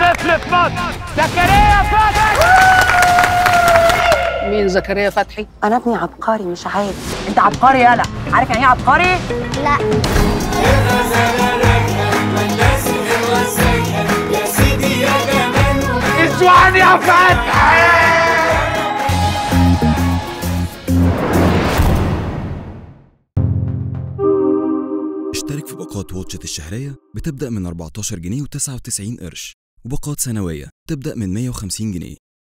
طفل في مصر زكريا فتحي مين زكريا فتحي؟ انا ابني عبقري مش عادي انت عبقري يالا عارف يعني ايه عبقري لا اسوان يا فتحي اشترك في باقات واتشت الشهرية بتبدأ من 14 جنيه و99 قرش وباقات سنوية تبدأ من 150 جنيه